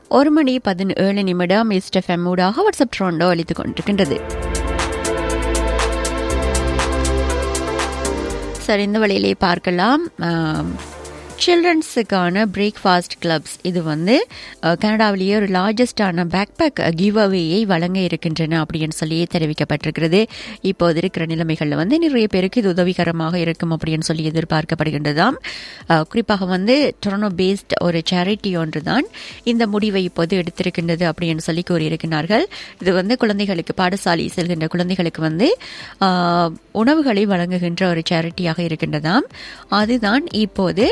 ஒரு மணி பதினேழு நிமிடம் இஸ்டெஃப்எம் ஊடாக வாட்ஸ்அப் ட்ரோண்டோ அளித்துக் கொண்டிருக்கின்றது சரி இந்த வழியிலே பார்க்கலாம் சில்ட்ரன்ஸுக்கான பிரேக்ஃபாஸ்ட் கிளப்ஸ் இது வந்து அஹ், கனடாவிலேயே ஒரு லார்ஜஸ்டான பேக் பேக் கிவ் அவேயை வழங்க இருக்கின்றன அப்படின்னு சொல்லி தெரிவிக்கப்பட்டிருக்கிறது இப்போது இருக்கிற நிலைமைகளில் வந்து நிறைய பேருக்கு இது உதவிகரமாக இருக்கும் அப்படின்னு சொல்லி எதிர்பார்க்கப்படுகின்றதாம் அஹ், குறிப்பாக வந்து டொரனோ பேஸ்ட் ஒரு சேரிட்டி ஒன்று தான் இந்த முடிவை இப்போது எடுத்திருக்கின்றது அப்படின்னு சொல்லி கூறியிருக்கிறார்கள் இது வந்து குழந்தைகளுக்கு பாடசாலை செல்கின்ற குழந்தைகளுக்கு வந்து ஆஹ், உணவுகளை வழங்குகின்ற ஒரு சேரிட்டியாக இருக்கின்றதாம் அதுதான் இப்போது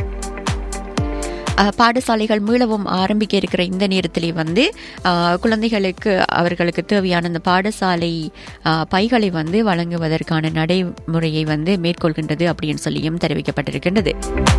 அஹ், பாடசாலைகள் மீளவும் ஆரம்பிக்க இருக்கிற இந்த நேரத்திலே வந்து அஹ், குழந்தைகளுக்கு அவர்களுக்கு தேவையான அந்த பாடசாலை அஹ், பைகளை வந்து வழங்குவதற்கான நடைமுறையை வந்து மேற்கொள்கின்றது அப்படின்னு சொல்லியும் தெரிவிக்கப்பட்டிருக்கின்றது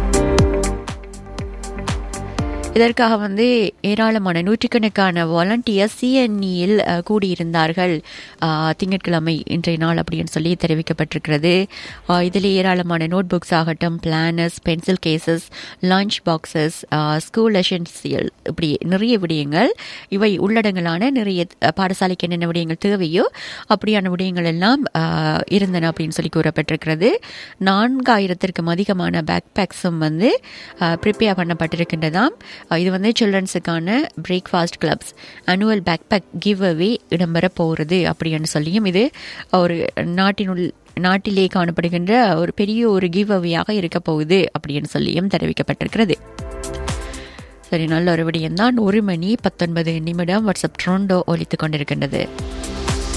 இதற்காக வந்து ஏராளமான நூற்றுக்கணக்கான வாலண்டியர் சிஎன்இயில் கூடியிருந்தார்கள் அஹ், திங்கட்கிழமை இன்றைய நாள் அப்படின்னு சொல்லி தெரிவிக்கப்பட்டிருக்கிறது அஹ், இதில் ஏராளமான நோட் புக்ஸ் ஆகட்டும் planners pencil cases lunch boxes school essential இப்படி நிறைய விடயங்கள் இவை உள்ளடங்கலான நிறைய அஹ், பாடசாலைக்கு என்னென்ன விடயங்கள் தேவையோ அப்படியான விடயங்கள் எல்லாம் அஹ், இருந்தன அப்படின்னு சொல்லி கூறப்பட்டிருக்கிறது நான்காயிரத்திற்கும் அதிகமான பேக் பேக்ஸும் வந்து ப்ரிப்பேர் பண்ணப்பட்டிருக்கின்றதாம் அஹ் இது வந்து சில்ட்ரன்ஸுக்கான breakfast clubs annual backpack giveaway இடம்பெற போகிறது அப்படின்னு சொல்லியும் இது ஒரு நாட்டினுள் நாட்டிலே காணப்படுகின்ற ஒரு பெரிய ஒரு கிவ் அவேயாக இருக்க போகுது அப்படின்னு சொல்லியும் தெரிவிக்கப்பட்டிருக்கிறது சரி நல்ல ஒரு விடயம்தான் ஒரு மணி பத்தொன்பது நிமிடம் வாட்ஸ்அப் ட்ரோண்டோ ஒலித்துக் கொண்டிருக்கின்றது